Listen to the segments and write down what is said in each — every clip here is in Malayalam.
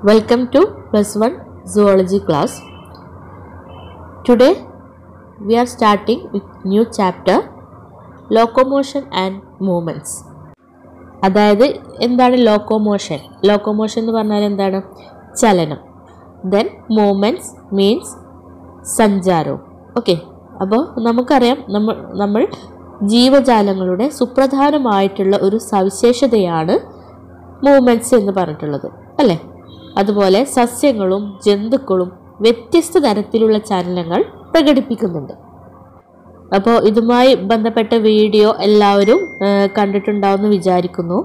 Welcome to plus 1 zoology class. Today we are starting with new chapter locomotion and movements. അതായത് എന്താണ് ലോക്കോമോഷൻ ലോക്കോമോഷൻ എന്ന് പറഞ്ഞാൽ എന്താണ് ചലനം ദെൻ മൂവ്മെൻറ്റ്സ് മീൻസ് സഞ്ചാരവും ഓക്കെ അപ്പോൾ നമുക്കറിയാം നമ്മൾ നമ്മൾ ജീവജാലങ്ങളുടെ സുപ്രധാനമായിട്ടുള്ള ഒരു സവിശേഷതയാണ് മൂവ്മെൻറ്റ്സ് എന്ന് പറഞ്ഞിട്ടുള്ളത് അല്ലേ അതുപോലെ സസ്യങ്ങളും ജന്തുക്കളും വ്യത്യസ്ത തരത്തിലുള്ള ചലനങ്ങൾ പ്രകടിപ്പിക്കുന്നുണ്ട് അപ്പോൾ ഇതുമായി ബന്ധപ്പെട്ട വീഡിയോ എല്ലാവരും ആ, കണ്ടിട്ടുണ്ടാവുമെന്ന് വിചാരിക്കുന്നു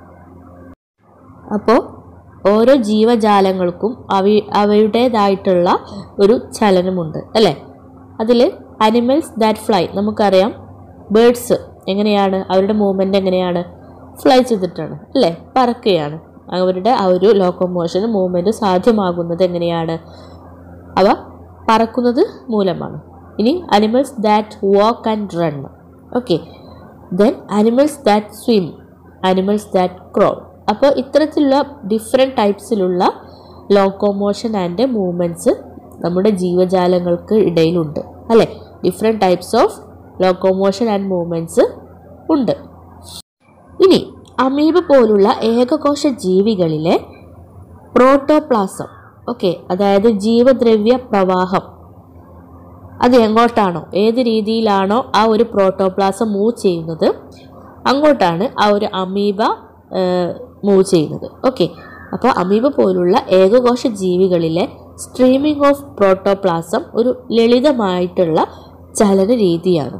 അപ്പോൾ ഓരോ ജീവജാലങ്ങൾക്കും അവ അവയുടേതായിട്ടുള്ള ഒരു ചലനമുണ്ട് അല്ലേ അതിൽ അനിമൽസ് ദാറ്റ് ഫ്ലൈ നമുക്കറിയാം ബേഡ്സ് എങ്ങനെയാണ് അവരുടെ മൂവ്മെൻ്റ് എങ്ങനെയാണ് ഫ്ലൈ ചെയ്തിട്ടാണ് അല്ലേ പറക്കുകയാണ് അവരുടെ ആ ഒരു ലോക്കോമോഷൻ മൂവ്മെൻറ്റ് സാധ്യമാകുന്നത് എങ്ങനെയാണ് അവ പറക്കുന്നത് മൂലമാണ് ഇനി animals that walk and run okay then animals that swim animals that crawl അപ്പോൾ ഇത്തരത്തിലുള്ള ഡിഫറെൻറ്റ് ടൈപ്സിലുള്ള ലോക്കോമോഷൻ ആൻഡ് മൂവ്മെൻറ്റ്സ് നമ്മുടെ ജീവജാലങ്ങൾക്ക് ഇടയിലുണ്ട് അല്ലേ different types of locomotion and movements ഉണ്ട് ഇനി അമീബ പോലുള്ള ഏകകോശ ജീവികളിലെ പ്രോട്ടോപ്ലാസം ഓക്കെ അതായത് ജീവദ്രവ്യ പ്രവാഹം അത് എങ്ങോട്ടാണോ ഏത് രീതിയിലാണോ ആ ഒരു പ്രോട്ടോപ്ലാസം മൂവ് ചെയ്യുന്നത് അങ്ങോട്ടാണ് ആ ഒരു അമീബ മൂവ് ചെയ്യുന്നത് ഓക്കെ അപ്പോൾ അമീബ പോലുള്ള ഏകകോശ ജീവികളിലെ സ്ട്രീമിംഗ് ഓഫ് പ്രോട്ടോപ്ലാസം ഒരു ലളിതമായിട്ടുള്ള ചലന രീതിയാണ്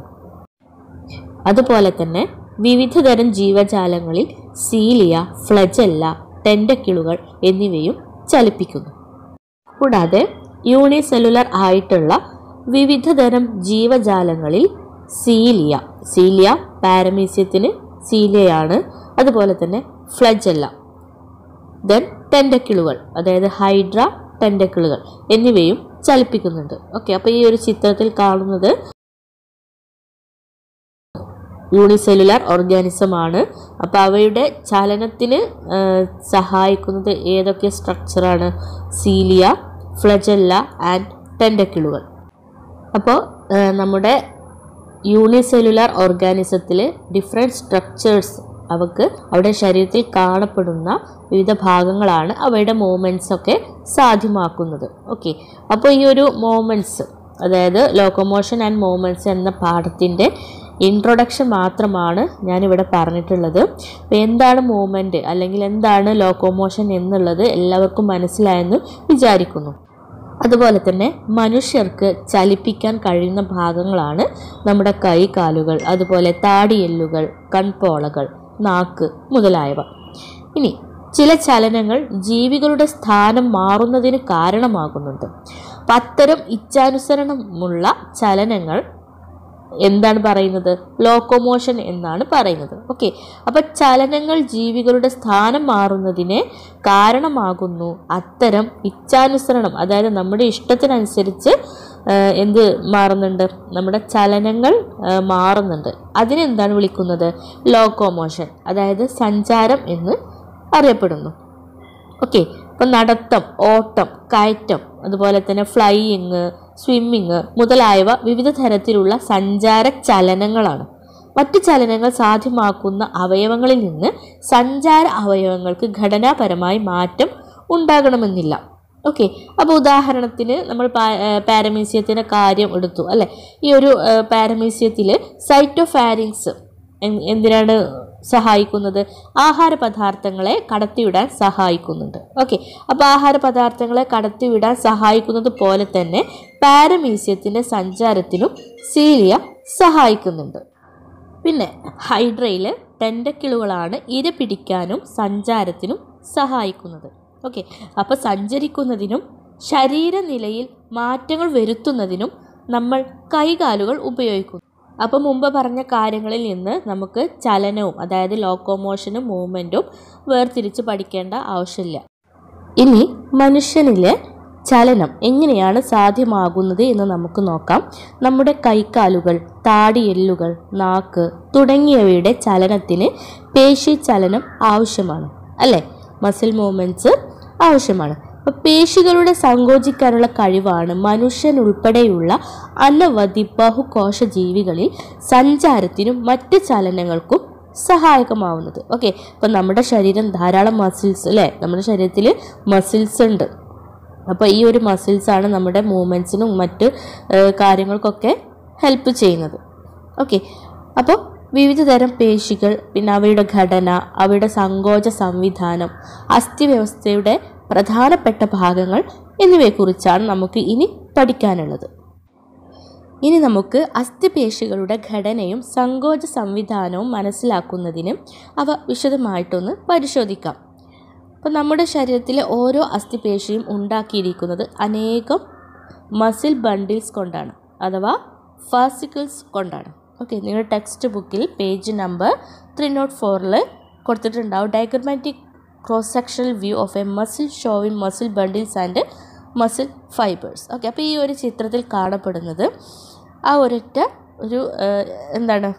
അതുപോലെ തന്നെ വിവിധ തരം ജീവജാലങ്ങളിൽ സീലിയ ഫ്ലജല്ല ടെൻഡക്കിളുകൾ എന്നിവയും ചലിപ്പിക്കുന്നു കൂടാതെ യൂണിസെല്ലുലർ ആയിട്ടുള്ള വിവിധ തരം ജീവജാലങ്ങളിൽ സീലിയ സീലിയ പാരമീസ്യത്തിന് സീലിയയാണ് അതുപോലെ തന്നെ ഫ്ലജല്ല ദെൻ ടെൻഡക്കിളുകൾ അതായത് ഹൈഡ്ര ടെൻഡക്കിളുകൾ എന്നിവയും ചലിപ്പിക്കുന്നുണ്ട് ഓക്കെ അപ്പോൾ ഈ ഒരു ചിത്രത്തിൽ കാണുന്നത് യൂണിസെല്ലുലാർ ഓർഗാനിസം ആണ് അപ്പോൾ അവയുടെ ചലനത്തിന് ആ, സഹായിക്കുന്നത് ഏതൊക്കെ സ്ട്രക്ചറാണ് സീലിയ ഫ്ലജല്ല ആൻഡ് ടെൻഡക്കിളുകൾ അപ്പോൾ ആ, നമ്മുടെ യൂണിസെല്ലുലാർ ഓർഗാനിസത്തിൽ ഡിഫറെൻറ്റ് സ്ട്രക്ചേഴ്സ് അവക്ക് അവരുടെ ശരീരത്തിൽ കാണപ്പെടുന്ന വിവിധ ഭാഗങ്ങളാണ് അവയുടെ മൂവ്മെൻറ്റ്സ് ഒക്കെ സാധ്യമാക്കുന്നത് ഓക്കെ അപ്പോൾ ഈ ഒരു മൂവ്മെൻറ്റ്സ് അതായത് ലോക്കോമോഷൻ ആൻഡ് മൂവ്മെൻറ്റ്സ് എന്ന പാഠത്തിൻ്റെ ഇൻട്രൊഡക്ഷൻ മാത്രമാണ് ഞാനിവിടെ പറഞ്ഞിട്ടുള്ളത് അപ്പോൾ എന്താണ് മൂവ്മെൻറ്റ് അല്ലെങ്കിൽ എന്താണ് ലോക്കോമോഷൻ എന്നുള്ളത് എല്ലാവർക്കും മനസ്സിലായെന്ന് വിചാരിക്കുന്നു അതുപോലെ തന്നെ മനുഷ്യർക്ക് ചലിപ്പിക്കാൻ കഴിയുന്ന ഭാഗങ്ങളാണ് നമ്മുടെ കൈ കാലുകൾ അതുപോലെ താടിയെല്ലുകൾ കൺപോളകൾ നാക്ക് മുതലായവ ഇനി ചില ചലനങ്ങൾ ജീവികളുടെ സ്ഥാനം മാറുന്നതിന് കാരണമാകുന്നുണ്ട് അപ്പം അത്തരം ഇച്ഛാനുസരണമുള്ള ചലനങ്ങൾ എന്താണ് പറയുന്നത് ലോക്കോമോഷൻ എന്നാണ് പറയുന്നത് ഓക്കെ അപ്പം ചലനങ്ങൾ ജീവികളുടെ സ്ഥാനം മാറുന്നതിന് കാരണമാകുന്നു അത്തരം ഇച്ഛാനുസരണം അതായത് നമ്മുടെ ഇഷ്ടത്തിനനുസരിച്ച് ആ, എന്ത് മാറുന്നുണ്ട് നമ്മുടെ ചലനങ്ങൾ ആ, മാറുന്നുണ്ട് അതിനെന്താണ് വിളിക്കുന്നത് ലോക്കോമോഷൻ അതായത് സഞ്ചാരം എന്ന് അറിയപ്പെടുന്നു ഓക്കെ ഇപ്പം നടത്തം ഓട്ടം കയറ്റം അതുപോലെ തന്നെ ഫ്ലൈയിങ് സ്വിമ്മിങ് മുതലായവ വിവിധ തരത്തിലുള്ള സഞ്ചാര ചലനങ്ങളാണ് മറ്റ് ചലനങ്ങൾ സാധ്യമാക്കുന്ന അവയവങ്ങളിൽ നിന്ന് സഞ്ചാര അവയവങ്ങൾക്ക് ഘടനാപരമായി മാറ്റം ഉണ്ടാകണമെന്നില്ല ഓക്കെ അപ്പോൾ ഉദാഹരണത്തിന് നമ്മൾ പാരമീസ്യത്തിൻ്റെ കാര്യം എടുത്തു അല്ലേ ഈ ഒരു പാരമീസ്യത്തിൽ സൈറ്റോഫാരിങ്സ് എന്തിനാണ് സഹായിക്കുന്നത് ആഹാര പദാർത്ഥങ്ങളെ കടത്തിവിടാൻ സഹായിക്കുന്നുണ്ട് ഓക്കെ അപ്പോൾ ആഹാര പദാർത്ഥങ്ങളെ കടത്തിവിടാൻ സഹായിക്കുന്നത് പോലെ തന്നെ പാരമീസ്യത്തിൻ്റെ സഞ്ചാരത്തിനും സീലിയ സഹായിക്കുന്നുണ്ട് പിന്നെ ഹൈഡ്രയിൽ ടെൻഡക്കിളുകളാണ് ഇര പിടിക്കാനും സഞ്ചാരത്തിനും സഹായിക്കുന്നത് ഓക്കെ അപ്പോൾ സഞ്ചരിക്കുന്നതിനും ശരീരനിലയിൽ മാറ്റങ്ങൾ വരുത്തുന്നതിനും നമ്മൾ കൈകാലുകൾ ഉപയോഗിക്കുന്നു അപ്പോൾ മുമ്പ് പറഞ്ഞ കാര്യങ്ങളിൽ നിന്ന് നമുക്ക് ചലനവും അതായത് ലോക്കോമോഷനും മൂവ്മെൻറ്റും വേർതിരിച്ച് പഠിക്കേണ്ട ആവശ്യമില്ല ഇനി മനുഷ്യനിലെ ചലനം എങ്ങനെയാണ് സാധ്യമാകുന്നത് എന്ന് നമുക്ക് നോക്കാം നമ്മുടെ കൈക്കാലുകൾ താടിയെല്ലുകൾ നാക്ക് തുടങ്ങിയവയുടെ ചലനത്തിന് പേശി ചലനം ആവശ്യമാണ് അല്ലേ മസിൽ മൂവ്മെൻറ്റ്സ് ആവശ്യമാണ് അപ്പോൾ പേശികളുടെ സങ്കോചിക്കാനുള്ള കഴിവാണ് മനുഷ്യൻ ഉൾപ്പെടെയുള്ള അനവധി ബഹുകോശ ജീവികളിൽ സഞ്ചാരത്തിനും മറ്റ് ചലനങ്ങൾക്കും സഹായകമാവുന്നത് ഓക്കെ ഇപ്പം നമ്മുടെ ശരീരം ധാരാളം മസിൽസ് അല്ലേ നമ്മുടെ ശരീരത്തിൽ മസിൽസ് ഉണ്ട് അപ്പോൾ ഈ ഒരു മസിൽസ് ആണ് നമ്മുടെ മൂവ്മെൻറ്റ്സിനും മറ്റ് ഏഹ്, കാര്യങ്ങൾക്കൊക്കെ ഹെൽപ്പ് ചെയ്യുന്നത് ഓക്കെ അപ്പോൾ വിവിധ തരം പേശികൾ പിന്നെ അവയുടെ ഘടന അവയുടെ സങ്കോച സംവിധാനം അസ്ഥിവ്യവസ്ഥയുടെ പ്രധാനപ്പെട്ട ഭാഗങ്ങൾ എന്നിവയെക്കുറിച്ചാണ് നമുക്ക് ഇനി പഠിക്കാനുള്ളത് ഇനി നമുക്ക് അസ്ഥിപേശികളുടെ ഘടനയും സങ്കോച സംവിധാനവും മനസ്സിലാക്കുന്നതിന് അവ വിശദമായിട്ടൊന്ന് പരിശോധിക്കാം അപ്പോൾ നമ്മുടെ ശരീരത്തിലെ ഓരോ അസ്ഥിപേശിയും ഉണ്ടാക്കിയിരിക്കുന്നത് അനേകം മസിൽ ബണ്ടിൽസ് കൊണ്ടാണ് അഥവാ ഫാസിക്കിൾസ് കൊണ്ടാണ് ഓക്കെ നിങ്ങളുടെ ടെക്സ്റ്റ് ബുക്കിൽ പേജ് നമ്പർ ത്രീ നോട്ട് ഫോറിൽ കൊടുത്തിട്ടുണ്ടാവും diagrammatic cross sectional view of a muscle showing muscle bundles and muscle fibres okay അപ്പോൾ ഈ ഒരു ചിത്രത്തിൽ കാണപ്പെടുന്നത് ആ ഒരൊറ്റ ഒരു ഏഹ്, എന്താണ്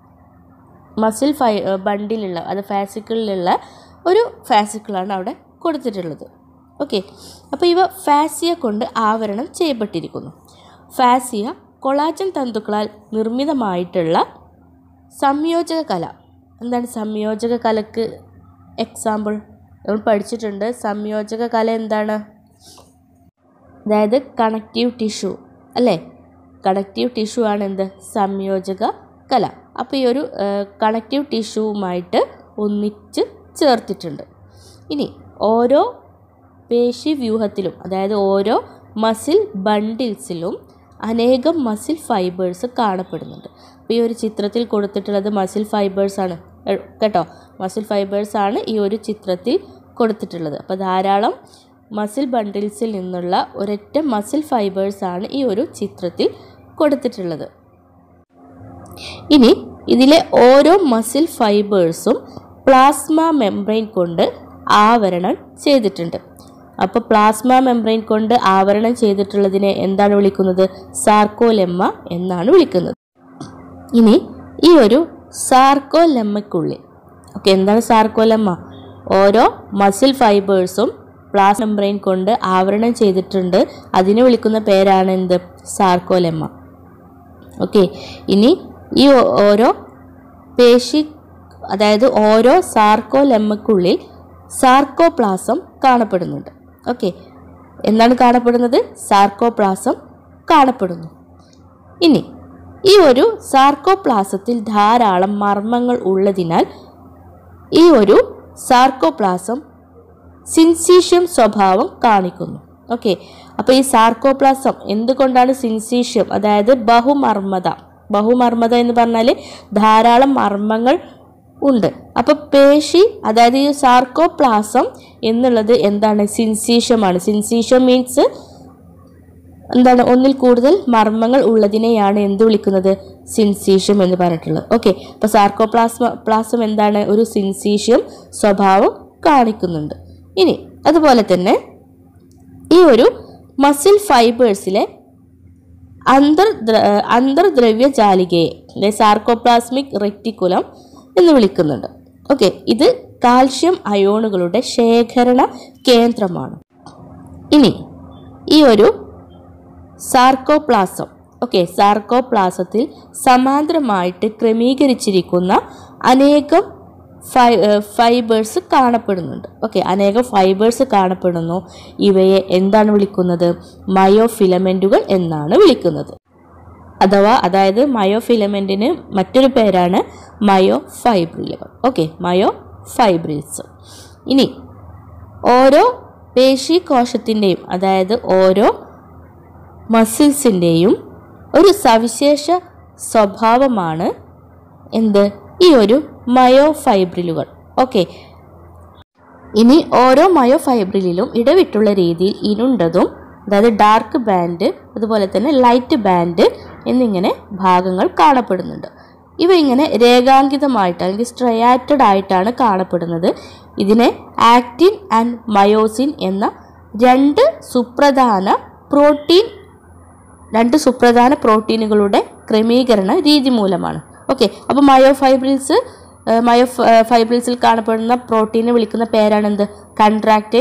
മസിൽ ഫൈ ബണ്ടിലുള്ള അത് ഫാസിക്കിളിലുള്ള ഒരു ഫാസിക്കിളാണ് അവിടെ കൊടുത്തിട്ടുള്ളത് ഓക്കെ അപ്പോൾ ഇവ ഫാസിയ കൊണ്ട് ആവരണം ചെയ്യപ്പെട്ടിരിക്കുന്നു ഫാസിയ കൊളാജൻ തന്തുക്കളാൽ നിർമ്മിതമായിട്ടുള്ള സംയോജക കല എന്താണ് സംയോജക കലക്ക് എക്സാമ്പിൾ നമ്മൾ പഠിച്ചിട്ടുണ്ട് സംയോജക കല എന്താണ് അതായത് കണക്റ്റീവ് ടിഷ്യൂ അല്ലേ കണക്റ്റീവ് ടിഷ്യൂ ആണ് എന്ത് സംയോജക കല അപ്പോൾ ഈ ഒരു കണക്റ്റീവ് ടിഷ്യൂവുമായിട്ട് ഒന്നിച്ച് ചേർത്തിട്ടുണ്ട് ഇനി ഓരോ പേശിവ്യൂഹത്തിലും അതായത് ഓരോ മസിൽ ബണ്ടിൽസിലും അനേകം മസിൽ ഫൈബേഴ്സ് കാണപ്പെടുന്നുണ്ട് അപ്പോൾ ഈ ഒരു ചിത്രത്തിൽ കൊടുത്തിട്ടുള്ളത് മസിൽ ഫൈബേഴ്സ് ആണ് എ- കേട്ടോ മസിൽ ഫൈബേഴ്സ് ആണ് ഈ ഒരു ചിത്രത്തിൽ കൊടുത്തിട്ടുള്ളത് അപ്പോൾ ധാരാളം മസിൽ ബണ്ടിൽസിൽ നിന്നുള്ള ഒരൊറ്റ മസിൽ ഫൈബേഴ്സ് ആണ് ഈ ഒരു ചിത്രത്തിൽ കൊടുത്തിട്ടുള്ളത് ഇനി ഇതിലെ ഓരോ മസിൽ ഫൈബേഴ്സും പ്ലാസ്മ മെംബ്രെയിൻ കൊണ്ട് ആവരണം ചെയ്തിട്ടുണ്ട് അപ്പോൾ പ്ലാസ്മ മെംബ്രെയിൻ കൊണ്ട് ആവരണം ചെയ്തിട്ടുള്ളതിനെ എന്താണ് വിളിക്കുന്നത് സാർക്കോലെമ്മ എന്നാണ് വിളിക്കുന്നത് ഇനി ഈ ഒരു സാർക്കോലെമ്മയ്ക്കുള്ളിൽ ഓക്കെ എന്താണ് സാർക്കോലെമ്മ ഓരോ മസിൽ ഫൈബേഴ്സും പ്ലാസ് മെംബ്രെയിൻ കൊണ്ട് ആവരണം ചെയ്തിട്ടുണ്ട് അതിനെ വിളിക്കുന്ന പേരാണ് എന്ത് സാർക്കോലെമ്മ ഓക്കെ ഇനി ഈ ഓ- ഓരോ പേശി അതായത് ഓരോ സാർക്കോലെമ്മക്കുള്ളിൽ സാർക്കോപ്ലാസം കാണപ്പെടുന്നുണ്ട് ഓക്കെ എന്താണ് കാണപ്പെടുന്നത് സാർക്കോപ്ലാസം കാണപ്പെടുന്നു ഇനി ഈ ഒരു സാർക്കോപ്ലാസത്തിൽ ധാരാളം മർമ്മങ്ങൾ ഉള്ളതിനാൽ ഈ ഒരു സാർക്കോപ്ലാസം സിൻസീഷ്യം സ്വഭാവം കാണിക്കുന്നു ഓക്കെ അപ്പോൾ ഈ സാർക്കോപ്ലാസം എന്തുകൊണ്ടാണ് സിൻസീഷ്യം അതായത് ബഹുമർമ്മത ബഹുമർമ്മത എന്ന് പറഞ്ഞാൽ ധാരാളം മർമ്മങ്ങൾ ഉണ്ട് അപ്പോൾ പേശി അതായത് ഈ സാർക്കോപ്ലാസം എന്നുള്ളത് എന്താണ് സിൻസീഷ്യമാണ് സിൻസീഷ്യം മീൻസ് എന്താണ് ഒന്നിൽ കൂടുതൽ മർമ്മങ്ങൾ ഉള്ളതിനെയാണ് എന്ത് വിളിക്കുന്നത് സിൻസീഷ്യം എന്ന് പറഞ്ഞിട്ടുള്ളത് ഓക്കെ അപ്പോൾ സാർക്കോപ്ലാസ്മ പ്ലാസം എന്താണ് ഒരു സിൻസീഷ്യം സ്വഭാവം കാണിക്കുന്നുണ്ട് ഇനി അതുപോലെ തന്നെ ഈ ഒരു മസിൽ ഫൈബേഴ്സിലെ അന്തർ അന്തർദ്രവ്യ ജാലികയെ അല്ലെ സാർക്കോപ്ലാസ്മിക് റെക്ടിക്കുലം എന്ന് വിളിക്കുന്നുണ്ട് ഓക്കെ ഇത് കാൽഷ്യം അയോണുകളുടെ ശേഖരണ കേന്ദ്രമാണ് ഇനി ഈ ഒരു സാർക്കോപ്ലാസം ഓക്കെ സാർക്കോപ്ലാസത്തിൽ സമാന്തരമായിട്ട് ക്രമീകരിച്ചിരിക്കുന്ന അനേകം ഫൈ ഫൈബേഴ്സ് കാണപ്പെടുന്നുണ്ട് ഓക്കെ അനേകം ഫൈബേഴ്സ് കാണപ്പെടുന്നു ഇവയെ എന്താണ് വിളിക്കുന്നത് മയോഫിലമെൻറ്റുകൾ എന്നാണ് വിളിക്കുന്നത് അഥവാ അതായത് മയോ ഫിലമെൻറ്റിന് മറ്റൊരു പേരാണ് മയോ ഫൈബ്രിലുകൾ ഓക്കെ മയോ ഫൈബ്രിൽസ് ഇനി ഓരോ പേശീകോശത്തിൻ്റെയും അതായത് ഓരോ മസിൽസിൻ്റെയും ഒരു സവിശേഷ സ്വഭാവമാണ് എന്ത് ഈ ഒരു മയോ ഫൈബ്രിലുകൾ ഓക്കെ ഇനി ഓരോ മയോ ഫൈബ്രിലും ഇടവിട്ടുള്ള രീതിയിൽ ഇരുണ്ടതും അതായത് ഡാർക്ക് ബാൻഡ് അതുപോലെ തന്നെ ലൈറ്റ് ബാൻഡ് എന്നിങ്ങനെ ഭാഗങ്ങൾ കാണപ്പെടുന്നുണ്ട് ഇവ ഇങ്ങനെ രേഖാങ്കിതമായിട്ട് അല്ലെങ്കിൽ സ്ട്രയാറ്റഡ് ആയിട്ടാണ് കാണപ്പെടുന്നത് ഇതിനെ ആക്റ്റിൻ ആൻഡ് മയോസിൻ എന്ന രണ്ട് സുപ്രധാന പ്രോട്ടീൻ രണ്ട് സുപ്രധാന പ്രോട്ടീനുകളുടെ ക്രമീകരണ രീതി മൂലമാണ് ഓക്കെ അപ്പോൾ മയോഫൈബ്രിൽസ് മയോ ഫൈബ്രിൽസിൽ കാണപ്പെടുന്ന പ്രോട്ടീനെ വിളിക്കുന്ന പേരാണ് എന്ത് കൺട്രാക്റ്റൈൽ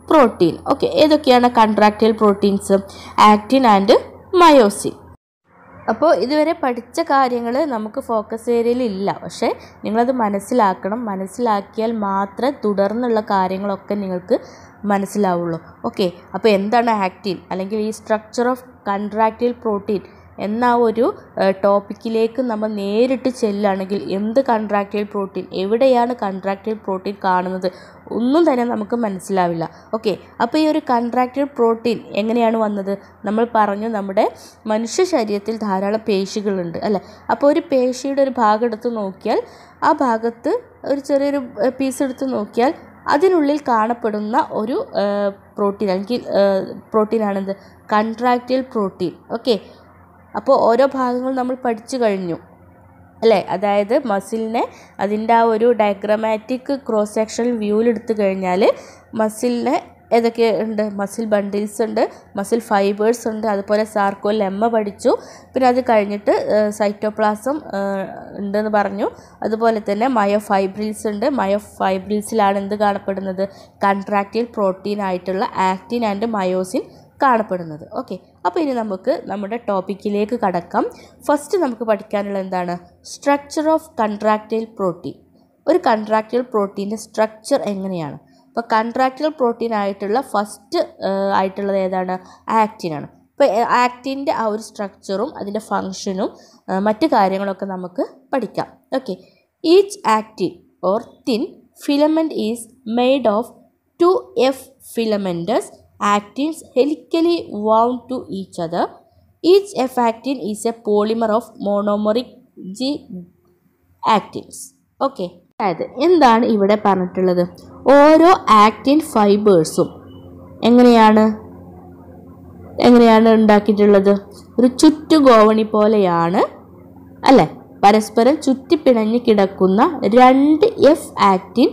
പ്രോട്ടീൻ ഓക്കെ ഏതൊക്കെയാണ് contractile proteins actin and myosin അപ്പോൾ ഇതുവരെ പഠിച്ച കാര്യങ്ങൾ നമുക്ക് ഫോക്കസ് ഏരിയയിൽ ഇല്ല പക്ഷേ നിങ്ങളത് മനസ്സിലാക്കണം മനസ്സിലാക്കിയാൽ മാത്രമേ തുടർന്നുള്ള കാര്യങ്ങളൊക്കെ നിങ്ങൾക്ക് മനസ്സിലാവുള്ളൂ ഓക്കെ അപ്പോൾ എന്താണ് ആക്റ്റിൻ അല്ലെങ്കിൽ ഈ സ്ട്രക്ചർ ഓഫ് കൺട്രാക്റ്റൈൽ പ്രോട്ടീൻ എന്ന ആ ഒരു ടോപ്പിക്കിലേക്ക് നമ്മൾ നേരിട്ട് ചെല്ലുകയാണെങ്കിൽ എന്ത് കൺട്രാക്റ്റൈൽ പ്രോട്ടീൻ എവിടെയാണ് കൺട്രാക്റ്റൈൽ പ്രോട്ടീൻ കാണുന്നത് ഒന്നും തന്നെ നമുക്ക് മനസ്സിലാവില്ല ഓക്കെ അപ്പോൾ ഈ ഒരു കൺട്രാക്റ്റൈൽ പ്രോട്ടീൻ എങ്ങനെയാണ് വന്നത് നമ്മൾ പറഞ്ഞു നമ്മുടെ മനുഷ്യ ശരീരത്തിൽ ധാരാളം പേശികളുണ്ട് അല്ലേ അപ്പോൾ ഒരു പേശിയുടെ ഒരു ഭാഗം എടുത്ത് നോക്കിയാൽ ആ ഭാഗത്ത് ഒരു ചെറിയൊരു പീസ് എടുത്ത് നോക്കിയാൽ അതിനുള്ളിൽ കാണപ്പെടുന്ന ഒരു പ്രോട്ടീൻ അല്ലെങ്കിൽ പ്രോട്ടീനാണെന്ത് കൺട്രാക്റ്റൈൽ പ്രോട്ടീൻ ഓക്കെ അപ്പോൾ ഓരോ ഭാഗങ്ങൾ നമ്മൾ പഠിച്ചു കഴിഞ്ഞു അല്ലേ അതായത് മസിലിനെ അതിൻ്റെ ആ ഒരു ഡയഗ്രമാറ്റിക് ക്രോസ് സെക്ഷണൽ വ്യൂവിൽ എടുത്തു കഴിഞ്ഞാൽ മസിലിനെ ഏതൊക്കെ ഉണ്ട് മസിൽ ബണ്ടിൽസ് ഉണ്ട് മസിൽ ഫൈബേഴ്സ് ഉണ്ട് അതുപോലെ സാർക്കോ ലെമ്മ പഠിച്ചു പിന്നെ അത് കഴിഞ്ഞിട്ട് സൈറ്റോപ്ലാസം ഉണ്ടെന്ന് പറഞ്ഞു അതുപോലെ തന്നെ മയോ ഫൈബ്രിൽസ് ഉണ്ട് മയോ ഫൈബ്രിൽസിലാണ് എന്ത് കാണപ്പെടുന്നത് കൺട്രാക്റ്റൈൽ പ്രോട്ടീൻ ആയിട്ടുള്ള ആക്റ്റിൻ ആൻഡ് മയോസിൻ കാണപ്പെടുന്നത് ഓക്കെ അപ്പോൾ ഇനി നമുക്ക് നമ്മുടെ ടോപ്പിക്കിലേക്ക് കടക്കാം ഫസ്റ്റ് നമുക്ക് പഠിക്കാനുള്ള എന്താണ് സ്ട്രക്ചർ ഓഫ് കൺട്രാക്റ്റൈൽ പ്രോട്ടീൻ ഒരു കൺട്രാക്റ്റൈൽ പ്രോട്ടീൻ്റെ സ്ട്രക്ചർ എങ്ങനെയാണ് അപ്പോൾ കൺട്രാക്റ്റൈൽ പ്രോട്ടീൻ ആയിട്ടുള്ള ഫസ്റ്റ് ആയിട്ടുള്ളത് ഏതാണ് ആക്റ്റിനാണ് അപ്പോൾ ആക്റ്റിൻ്റെ ആ ഒരു സ്ട്രക്ചറും അതിൻ്റെ ഫങ്ഷനും മറ്റു കാര്യങ്ങളൊക്കെ നമുക്ക് പഠിക്കാം okay each actin or thin filament is made of two F filamentous actins helically wound to each other. Each F actin is a polymer of monomeric G actins. Okay അതായത് എന്താണ് ഇവിടെ പറഞ്ഞിട്ടുള്ളത് ഓരോ ആക്റ്റിൻ ഫൈബേഴ്സും എങ്ങനെയാണ് എങ്ങനെയാണ് ഉണ്ടാക്കിയിട്ടുള്ളത് ഒരു ചുറ്റുഗോവണി പോലെയാണ് അല്ലേ പരസ്പരം ചുറ്റിപ്പിണഞ്ഞ് കിടക്കുന്ന രണ്ട് എഫ് ആക്റ്റിൻ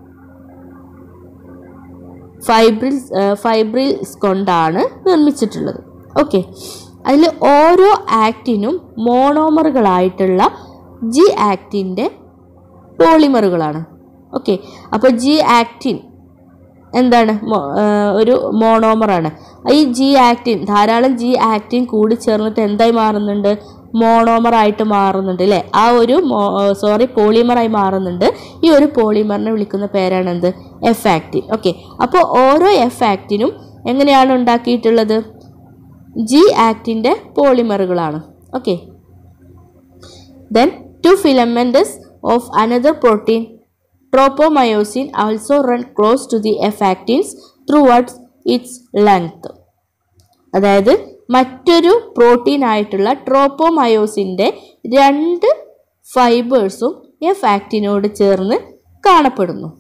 ഫൈബ്രിൽസ് ഫൈബ്രിൽസ് കൊണ്ടാണ് നിർമ്മിച്ചിട്ടുള്ളത് ഓക്കെ അതിൽ ഓരോ ആക്റ്റിനും മോണോമറുകളായിട്ടുള്ള ജി ആക്റ്റിൻ്റെ പോളിമറുകളാണ് ഓക്കെ അപ്പോൾ ജി ആക്റ്റിൻ എന്താണ് ഒരു മോണോമറാണ് ഈ ജി ആക്റ്റിൻ ധാരാളം ജി ആക്റ്റിൻ കൂടി ചേർന്നിട്ട് എന്തായി മാറുന്നുണ്ട് മോണോമറായിട്ട് മാറുന്നുണ്ട് അല്ലേ ആ ഒരു സോറി പോളിമറായി മാറുന്നുണ്ട് ഈ ഒരു പോളിമറിനെ വിളിക്കുന്ന പേരാണ് എന്ത് എഫ് ആക്റ്റിൻ ഓക്കെ അപ്പോൾ ഓരോ എഫ് ആക്റ്റിനും എങ്ങനെയാണ് ഉണ്ടാക്കിയിട്ടുള്ളത് ജി ആക്റ്റിൻ്റെ പോളിമറുകളാണ് okay then two filamentous of another protein tropomyosin also run close to the F actins throughout its length അതായത് മറ്റൊരു പ്രോട്ടീൻ ആയിട്ടുള്ള ട്രോപ്പോമയോസിൻ്റെ രണ്ട് ഫൈബേഴ്സും എഫ് ആക്റ്റിനോട് ചേർന്ന് കാണപ്പെടുന്നു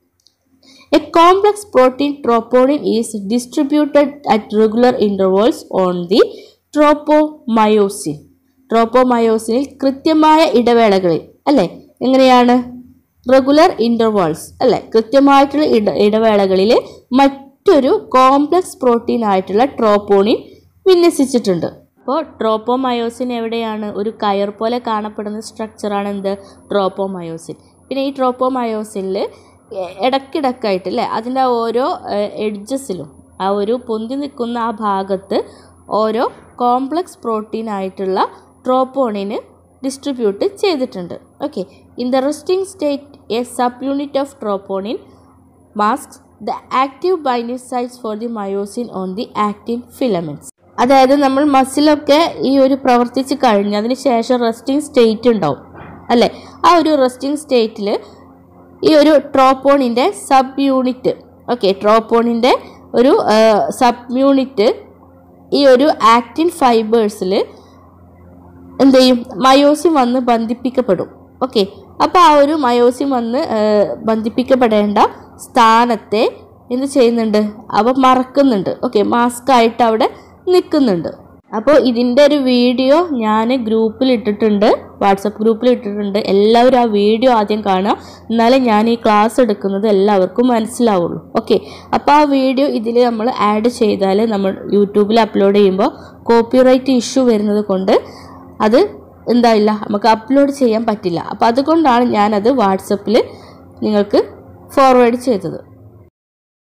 a complex protein troponin is distributed at regular intervals on the tropomyosin ട്രോപ്പോമയോസിനിൽ കൃത്യമായ ഇടവേളകളിൽ അല്ലേ എങ്ങനെയാണ് റെഗുലർ ഇൻ്റർവോൾസ് അല്ലേ കൃത്യമായിട്ടുള്ള ഇട ഇടവേളകളിൽ മറ്റൊരു കോംപ്ലക്സ് പ്രോട്ടീൻ ആയിട്ടുള്ള ട്രോപ്പോണിൻ വിന്യസിച്ചിട്ടുണ്ട് അപ്പോൾ ട്രോപ്പോമയോസിൻ എവിടെയാണ് ഒരു കയർ പോലെ കാണപ്പെടുന്ന സ്ട്രക്ചറാണ് എന്ത് ട്രോപ്പോമയോസിൻ പിന്നെ ഈ ട്രോപ്പോമയോസിനിൽ ഇടക്കിടക്കായിട്ട് അല്ലേ അതിൻ്റെ ഓരോ എഡ്ജസിലും ആ ഒരു പൊന്തി നിൽക്കുന്ന ആ ഭാഗത്ത് ഓരോ കോംപ്ലക്സ് പ്രോട്ടീൻ ആയിട്ടുള്ള ട്രോപ്പോണിന് ഡിസ്ട്രിബ്യൂട്ട് ചെയ്തിട്ടുണ്ട് okay in the resting state a subunit of troponin mask the active binding sites for the myosin on the actin filaments അതായത് നമ്മൾ മസിലൊക്കെ ഈ ഒരു പ്രവർത്തിച്ച് കഴിഞ്ഞ് അതിന് ശേഷം റെസ്റ്റിംഗ് സ്റ്റേറ്റ് ഉണ്ടാവും അല്ലേ ആ ഒരു റെസ്റ്റിംഗ് സ്റ്റേറ്റിൽ ഈ ഒരു ട്രോപ്പോണിൻ്റെ സബ് യൂണിറ്റ് ഓക്കെ ട്രോപ്പോണിൻ്റെ ഒരു സബ് യൂണിറ്റ് ഈ ഒരു ആക്റ്റിൻ ഫൈബേഴ്സിൽ എന്ത് ചെയ്യും മയോസിൻ വന്ന് ബന്ധിപ്പിക്കപ്പെടും ഓക്കെ അപ്പോൾ ആ ഒരു മയോസിൻ വന്ന് ബന്ധിപ്പിക്കപ്പെടേണ്ട സ്ഥാനത്തെ എന്ത് ചെയ്യുന്നുണ്ട് അവ മറക്കുന്നുണ്ട് ഓക്കെ മാസ്ക് ആയിട്ട് അവിടെ നിൽക്കുന്നുണ്ട് അപ്പോൾ ഇതിൻ്റെ ഒരു വീഡിയോ ഞാൻ ഗ്രൂപ്പിൽ ഇട്ടിട്ടുണ്ട് വാട്സപ്പ് ഗ്രൂപ്പിൽ ഇട്ടിട്ടുണ്ട് എല്ലാവരും ആ വീഡിയോ ആദ്യം കാണുക എന്നാലേ ഞാൻ ഈ ക്ലാസ് എടുക്കുന്നത് എല്ലാവർക്കും മനസ്സിലാവുള്ളൂ ഓക്കെ അപ്പോൾ ആ വീഡിയോ ഇതിൽ നമ്മൾ ആഡ് ചെയ്താൽ നമ്മൾ യൂട്യൂബിൽ അപ്ലോഡ് ചെയ്യുമ്പോൾ കോപ്പിറൈറ്റ് ഇഷ്യൂ വരുന്നത് കൊണ്ട് അത് എന്തായില്ല നമുക്ക് അപ്ലോഡ് ചെയ്യാൻ പറ്റില്ല അപ്പോൾ അതുകൊണ്ടാണ് ഞാനത് വാട്സപ്പിൽ നിങ്ങൾക്ക് ഫോർവേഡ് ചെയ്തത്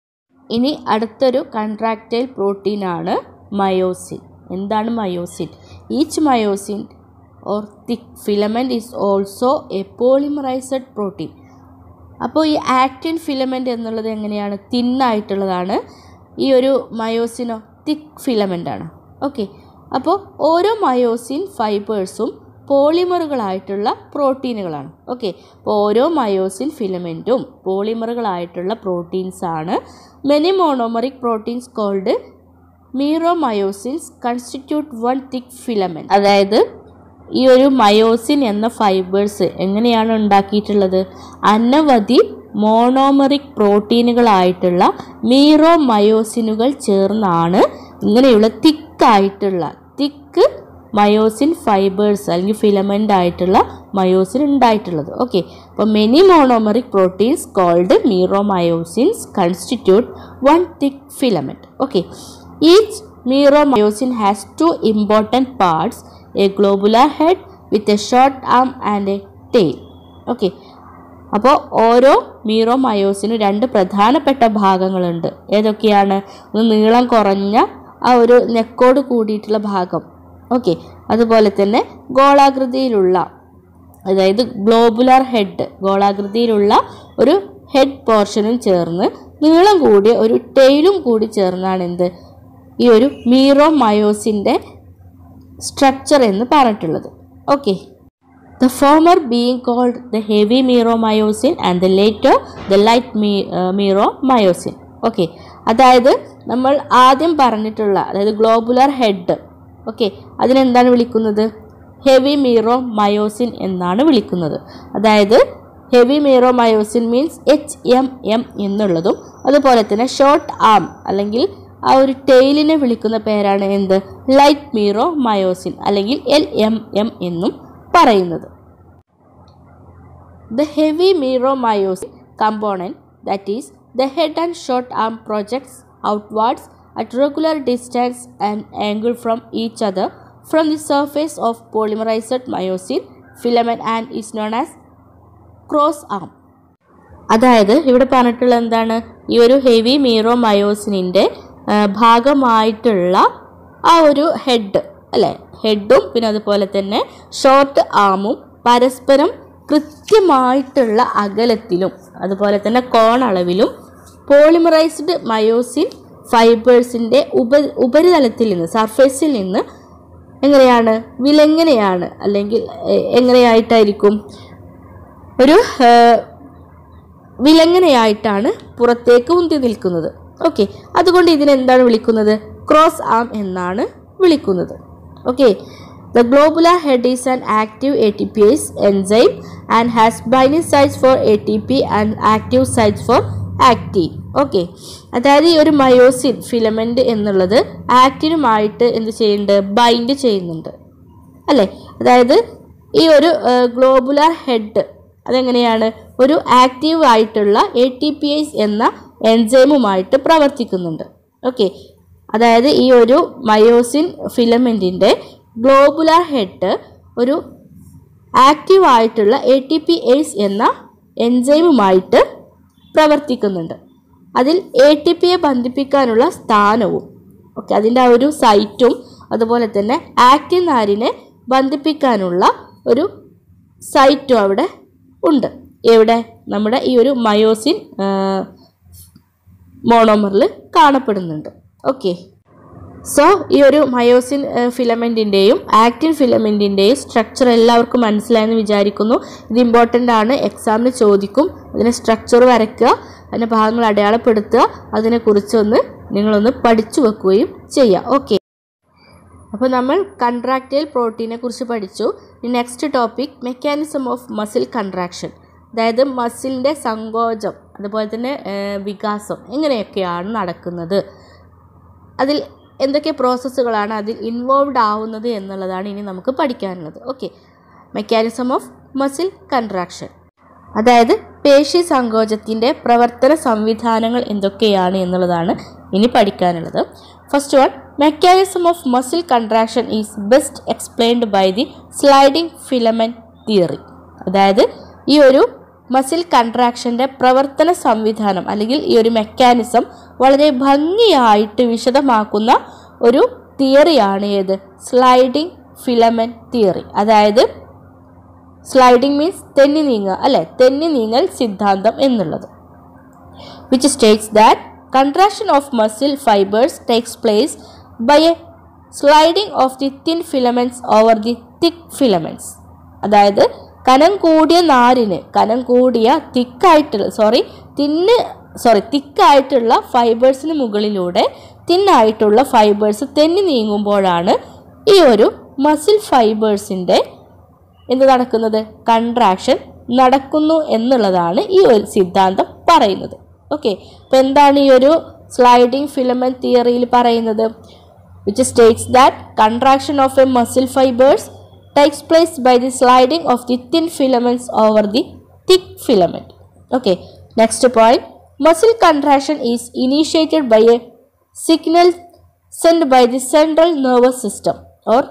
ഇനി അടുത്തൊരു കൺട്രാക്റ്റൈൽ പ്രോട്ടീനാണ് മയോസിൻ എന്താണ് myosin each myosin or thick filament is also a polymerised protein അപ്പോൾ ഈ ആക്റ്റിൻ ഫിലമെൻ്റ് എന്നുള്ളത് എങ്ങനെയാണ് തിന്നായിട്ടുള്ളതാണ് ഈ ഒരു മയോസിനോ തിക്ക് ഫിലമെൻ്റ് ആണ് ഓക്കെ അപ്പോൾ ഓരോ മയോസിൻ ഫൈബേഴ്സും പോളിമറുകളായിട്ടുള്ള പ്രോട്ടീനുകളാണ് ഓക്കെ അപ്പോൾ ഓരോ മയോസിൻ ഫിലമെൻറ്റും പോളിമറുകളായിട്ടുള്ള പ്രോട്ടീൻസ് ആണ് many monomeric proteins called meromyosins constitute one thick filament അതായത് ഈ ഒരു മയോസിൻ എന്ന ഫൈബേഴ്സ് എങ്ങനെയാണ് ഉണ്ടാക്കിയിട്ടുള്ളത് അനവധി മോണോമറിക് പ്രോട്ടീനുകളായിട്ടുള്ള മീറോ മയോസിനുകൾ ചേർന്നാണ് ഇങ്ങനെയുള്ള തിക്കായിട്ടുള്ള തിക്ക് മയോസിൻ ഫൈബേഴ്സ് അല്ലെങ്കിൽ ഫിലമെൻ്റ് ആയിട്ടുള്ള മയോസിൻ ഉണ്ടായിട്ടുള്ളത് ഓക്കെ അപ്പോൾ many monomeric proteins called meromyosins constitute one thick filament okay each meromyosin has two important parts a globular head with a short arm and a tail okay അപ്പോൾ ഓരോ മീറോ മയോസിനും രണ്ട് പ്രധാനപ്പെട്ട ഭാഗങ്ങളുണ്ട് ഏതൊക്കെയാണ് ഒന്ന് നീളം കുറഞ്ഞ ആ ഒരു നെക്കോട് കൂടിയിട്ടുള്ള ഭാഗം ഓക്കെ അതുപോലെ തന്നെ ഗോളാകൃതിയിലുള്ള അതായത് ഗ്ലോബുലാർ ഹെഡ് ഗോളാകൃതിയിലുള്ള ഒരു ഹെഡ് പോർഷനും ചേർന്ന് നീളം കൂടിയ ഒരു ടെയിലും കൂടി ചേർന്നാണ് എന്ത് ഈ ഒരു മീറോ മയോസിൻ്റെ സ്ട്രക്ചർ എന്ന് പറഞ്ഞിട്ടുള്ളത് okay the former being called the heavy meromyosin and the later the light മീ മീറോ മയോസിൻ ഓക്കെ അതായത് നമ്മൾ ആദ്യം പറഞ്ഞിട്ടുള്ള അതായത് ഗ്ലോബുലർ ഹെഡ് ഓക്കെ അതിനെന്താണ് വിളിക്കുന്നത് ഹെവി മീറോ മയോസിൻ എന്നാണ് വിളിക്കുന്നത് അതായത് heavy meromyosin means H M M എന്നുള്ളതും അതുപോലെ തന്നെ ഷോർട്ട് ആം അല്ലെങ്കിൽ ആ ഒരു ടെയിലിനെ വിളിക്കുന്ന പേരാണ് എന്ത് ലൈറ്റ് മീറോ മയോസിൻ അല്ലെങ്കിൽ എൽ എം എം എന്നും പറയുന്നത് The heavy myromyosin component, that is, the head and short arm projects outwards at regular distance and angle from each other from the surface of polymerized myosin filament and is known as cross arm. അതായത് ഇവിടെ പറഞ്ഞിട്ടുള്ള എന്താണ് ഈ ഒരു ഹെവി മീറോ മയോസിനിൻ്റെ ഭാഗമായിട്ടുള്ള ആ ഒരു ഹെഡ് അല്ലേ ഹെഡും പിന്നെ അതുപോലെ തന്നെ ഷോർട്ട് ആമും പരസ്പരം കൃത്യമായിട്ടുള്ള അകലത്തിലും അതുപോലെ തന്നെ കോണളവിലും പോളിമറൈസ്ഡ് മയോസിൻ ഫൈബേഴ്സിൻ്റെ ഉപ ഉപരിതലത്തിൽ നിന്ന് സർഫേസിൽ നിന്ന് എങ്ങനെയാണ് വിലെങ്ങനെയാണ് അല്ലെങ്കിൽ എ- എങ്ങനെയായിട്ടായിരിക്കും ഒരു ആ, വിലങ്ങനെയായിട്ടാണ് പുറത്തേക്ക് ഉന്തി നിൽക്കുന്നത് ഓക്കെ അതുകൊണ്ട് ഇതിനെന്താണ് വിളിക്കുന്നത് ക്രോസ് ആം എന്നാണ് വിളിക്കുന്നത് okay the globular head is an active A T P ase enzyme and has ബൈനിങ് sites for A T P and active sites for active okay അതായത് ഈ ഒരു മയോസിൻ ഫിലമെൻ്റ് എന്നുള്ളത് ആക്റ്റിനുമായിട്ട് എന്ത് ചെയ്യുന്നുണ്ട് ബൈൻഡ് ചെയ്യുന്നുണ്ട് അല്ലേ അതായത് ഈ ഒരു ഗ്ലോബുലാർ ഹെഡ് അതെങ്ങനെയാണ് ഒരു ആക്റ്റീവ് ആയിട്ടുള്ള എ ടി പി ഐസ് എന്ന എൻസൈമുമായിട്ട് പ്രവർത്തിക്കുന്നുണ്ട് ഓക്കെ അതായത് ഈ ഒരു മയോസിൻ ഫിലമെൻറ്റിൻ്റെ ഗ്ലോബുലാർ ഹെഡ് ഒരു ആക്റ്റീവ് ആയിട്ടുള്ള എ ടി പി എയ്സ് എന്ന എൻസൈമുമായിട്ട് പ്രവർത്തിക്കുന്നുണ്ട് അതിൽ എ ടി പിയെ ബന്ധിപ്പിക്കാനുള്ള സ്ഥാനവും ഓക്കെ അതിൻ്റെ ആ ഒരു സൈറ്റും അതുപോലെ തന്നെ ആക്റ്റിൻ നാരിനെ ബന്ധിപ്പിക്കാനുള്ള ഒരു സൈറ്റും അവിടെ ഉണ്ട് എവിടെ നമ്മുടെ ഈ ഒരു മയോസിൻ മോണോമറിൽ കാണപ്പെടുന്നുണ്ട് ഓക്കെ സോ ഈ ഒരു മയോസിൻ ഫിലമെൻറ്റിൻ്റെയും ആക്റ്റിൻ ഫിലമെൻറ്റിൻ്റെയും സ്ട്രക്ചർ എല്ലാവർക്കും മനസ്സിലായെന്ന് വിചാരിക്കുന്നു ഇത് ഇമ്പോർട്ടൻ്റ് ആണ് എക്സാമിന് ചോദിക്കും അതിൻ്റെ സ്ട്രക്ചർ വരയ്ക്കുക അതിൻ്റെ ഭാഗങ്ങൾ അടയാളപ്പെടുത്തുക അതിനെക്കുറിച്ചൊന്ന് നിങ്ങളൊന്ന് പഠിച്ചു വെക്കുകയും ചെയ്യുക ഓക്കെ അപ്പോൾ നമ്മൾ കൺട്രാക്റ്റൈൽ പ്രോട്ടീനെ കുറിച്ച് പഠിച്ചു next topic mechanism of muscle contraction അതായത് മസിലിൻ്റെ സങ്കോചം അതുപോലെ തന്നെ ഏഹ്, വികാസം എങ്ങനെയൊക്കെയാണ് നടക്കുന്നത് അതിൽ എന്തൊക്കെ പ്രോസസ്സുകളാണ് അതിൽ ഇൻവോൾവ് ആവുന്നത് എന്നുള്ളതാണ് ഇനി നമുക്ക് പഠിക്കാനുള്ളത് okay mechanism of muscle contraction അതായത് പേശി സങ്കോചത്തിൻ്റെ പ്രവർത്തന സംവിധാനങ്ങൾ എന്തൊക്കെയാണ് എന്നുള്ളതാണ് ഇനി പഠിക്കാനുള്ളത് first one mechanism of muscle contraction is best explained by the sliding filament theory അതായത് ഈ ഒരു മസിൽ കൺട്രാക്ഷൻ്റെ പ്രവർത്തന സംവിധാനം അല്ലെങ്കിൽ ഈ ഒരു മെക്കാനിസം വളരെ ഭംഗിയായിട്ട് വിശദമാക്കുന്ന ഒരു തിയറിയാണ് ഏത് സ്ലൈഡിംഗ് ഫിലമെന്റ് തിയറി അതായത് സ്ലൈഡിംഗ് മീൻസ് തെന്നി നീങ്ങുക അല്ലെ തെന്നി നീങ്ങൽ സിദ്ധാന്തം എന്നുള്ളത് which states that contraction of muscle fibres takes place by a sliding of the thin filaments over the thick filaments അതായത് കനം കൂടിയ നാരിന് കനം കൂടിയ തിക്കായിട്ടുള്ള സോറി തിന്ന് സോറി തിക്കായിട്ടുള്ള ഫൈബേഴ്സിന് മുകളിലൂടെ തിന്നായിട്ടുള്ള ഫൈബേഴ്സ് തെന്നി നീങ്ങുമ്പോഴാണ് ഈ ഒരു മസിൽ ഫൈബേഴ്സിൻ്റെ എന്ത് നടക്കുന്നത് കൺട്രാക്ഷൻ നടക്കുന്നു എന്നുള്ളതാണ് ഈ ഒരു സിദ്ധാന്തം പറയുന്നത് ഓക്കെ അപ്പോൾ എന്താണ് ഈ ഒരു സ്ലൈഡിംഗ് ഫിലമെന്റ് തിയറിയിൽ പറയുന്നത് which states that contraction of a muscle fibres takes place by the sliding of the thin filaments over the thick filament. Okay, next point muscle contraction is initiated by a signal sent by the central nervous system or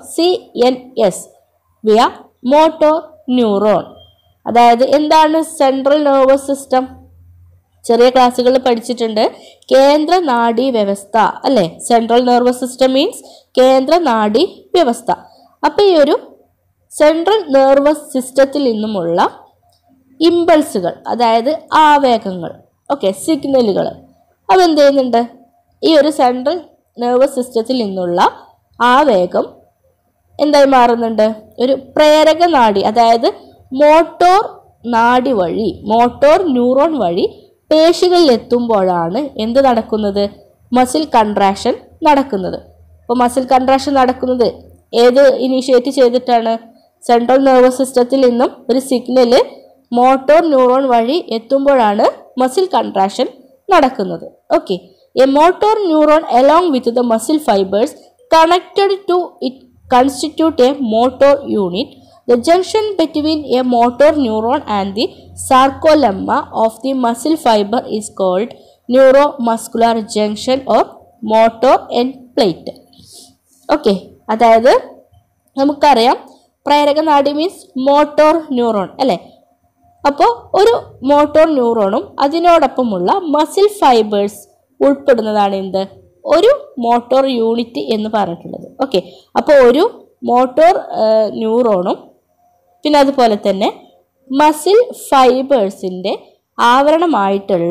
CNS via motor neuron. അതായത് എന്താണ് സെൻട്രൽ നെർവസ് സിസ്റ്റം ചെറിയ ക്ലാസ്സുകളിൽ പഠിച്ചിട്ടുണ്ട് കേന്ദ്ര നാഡി വ്യവസ്ഥ അല്ലേ സെൻട്രൽ നെർവസ് സിസ്റ്റം മീൻസ് കേന്ദ്ര നാഡി വ്യവസ്ഥ അപ്പോൾ ഈ ഒരു സെൻട്രൽ നെർവസ് സിസ്റ്റത്തിൽ നിന്നുമുള്ള ഇമ്പൾസുകൾ അതായത് ആവേഗങ്ങൾ ഓക്കെ സിഗ്നലുകൾ അവ എന്ത് ചെയ്യുന്നുണ്ട് ഈ ഒരു സെൻട്രൽ നെർവസ് സിസ്റ്റത്തിൽ നിന്നുള്ള ആവേഗം എന്തായി മാറുന്നുണ്ട് ഒരു പ്രേരക നാഡി അതായത് മോട്ടോർ നാഡി വഴി മോട്ടോർ ന്യൂറോൺ വഴി പേശികളിൽ എത്തുമ്പോഴാണ് എന്ത് നടക്കുന്നത് മസിൽ കൺട്രാക്ഷൻ നടക്കുന്നത് അപ്പോൾ മസിൽ കൺട്രാക്ഷൻ നടക്കുന്നത് ഏത് ഇനീഷ്യേറ്റ് ചെയ്തിട്ടാണ് സെൻട്രൽ നെർവസ് സിസ്റ്റത്തിൽ നിന്നും ഒരു സിഗ്നല് മോട്ടോർ ന്യൂറോൺ വഴി എത്തുമ്പോഴാണ് മസിൽ കൺട്രാക്ഷൻ നടക്കുന്നത് okay a motor neuron along with the muscle fibres connected to it constitute a motor unit the junction between a motor neuron and the sarcolemma of the muscle fibre is called neuromuscular junction or motor end plate okay അതായത് നമുക്കറിയാം പ്രേരക നാഡി മീൻസ് മോട്ടോർ ന്യൂറോൺ അല്ലേ അപ്പോൾ ഒരു മോട്ടോർ ന്യൂറോണും അതിനോടൊപ്പമുള്ള മസിൽ ഫൈബേഴ്സ് ഉൾപ്പെടുന്നതാണ് എന്ത് ഒരു മോട്ടോർ യൂണിറ്റ് എന്ന് പറഞ്ഞിട്ടുള്ളത് ഓക്കെ അപ്പോൾ ഒരു മോട്ടോർ ന്യൂറോണും പിന്നെ അതുപോലെ തന്നെ മസിൽ ഫൈബേഴ്സിൻ്റെ ആവരണമായിട്ടുള്ള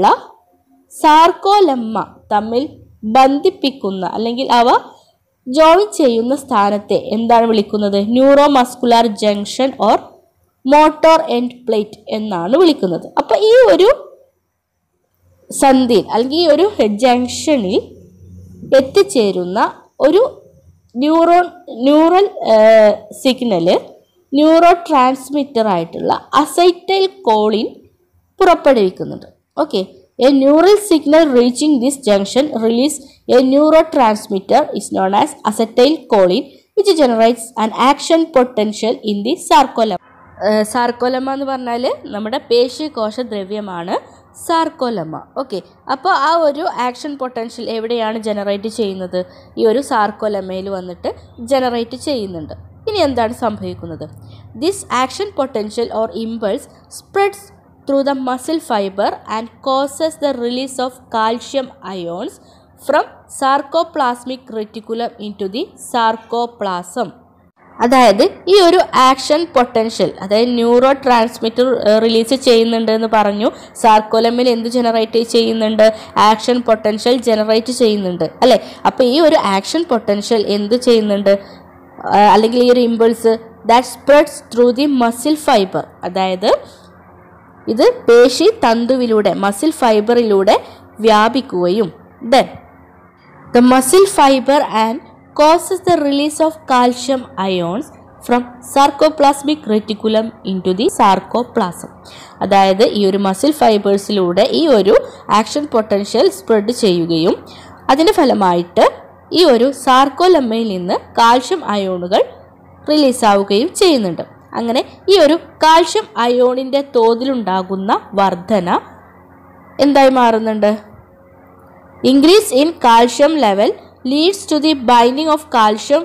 സാർക്കോലമ്മ തമ്മിൽ ബന്ധിപ്പിക്കുന്ന അല്ലെങ്കിൽ അവ ജോയിൻ ചെയ്യുന്ന സ്ഥാനത്തെ എന്താണ് വിളിക്കുന്നത് neuromuscular junction or motor end plate എന്നാണ് വിളിക്കുന്നത് അപ്പോൾ ഈ ഒരു സന്ധിയിൽ അല്ലെങ്കിൽ ഈ ഒരു ജംഗ്ഷനിൽ എത്തിച്ചേരുന്ന ഒരു neuron neural signal neurotransmitter ആയിട്ടുള്ള അസൈറ്റൈൽ കോളിൻ പുറപ്പെടുവിക്കുന്നുണ്ട് okay a neural signal reaching this junction release a neurotransmitter is known as acetylcholine which generates an action potential in the sarcolemma sarcolemma എന്ന് പറഞ്ഞാൽ നമ്മുടെ പേശികോശ ദ്രവ്യമാണ് സാർക്കോലമ ഓക്കെ അപ്പോൾ ആ ഒരു ആക്ഷൻ പൊട്ടൻഷ്യൽ എവിടെയാണ് ജനറേറ്റ് ചെയ്യുന്നത് ഈ ഒരു സാർക്കോലമയിൽ വന്നിട്ട് ജനറേറ്റ് ചെയ്യുന്നുണ്ട് ഇനി എന്താണ് സംഭവിക്കുന്നത് this action potential or impulse spreads through the muscle fibre and causes the release of calcium ions from sarcoplasmic reticulum into the sarcoplasm അതായത് ഈ ഒരു ആക്ഷൻ പൊട്ടൻഷ്യൽ അതായത് ന്യൂറോ ട്രാൻസ്മിറ്റർ റിലീസ് ചെയ്യുന്നുണ്ട് എന്ന് പറഞ്ഞു സാർക്കോലമിൽ എന്ത് ജനറേറ്റ് ചെയ്യുന്നുണ്ട് ആക്ഷൻ പൊട്ടൻഷ്യൽ ജനറേറ്റ് ചെയ്യുന്നുണ്ട് അല്ലേ അപ്പോൾ ഈ ഒരു ആക്ഷൻ പൊട്ടൻഷ്യൽ എന്ത് ചെയ്യുന്നുണ്ട് ആ, അല്ലെങ്കിൽ ഈ ഒരു impulse that spreads through the muscle fibre അതായത് ഇത് പേശി തന്തുവിലൂടെ മസിൽ ഫൈബറിലൂടെ വ്യാപിക്കുകയും then The muscle fiber and causes the release of calcium ions from sarcoplasmic reticulum into the sarcoplasm അതായത് ഈ ഒരു മസിൽ ഫൈബേഴ്സിലൂടെ ഈ ഒരു ആക്ഷൻ പൊട്ടൻഷ്യൽ സ്പ്രെഡ് ചെയ്യുകയും അതിൻ്റെ ഫലമായിട്ട് ഈ ഒരു സാർക്കോലമ്മയിൽ നിന്ന് കാൽഷ്യം അയോണുകൾ റിലീസാവുകയും ചെയ്യുന്നുണ്ട് അങ്ങനെ ഈ ഒരു കാൽഷ്യം അയോണിൻ്റെ തോതിലുണ്ടാകുന്ന വർധന എന്തായി മാറുന്നുണ്ട് increase in calcium level leads to the binding of calcium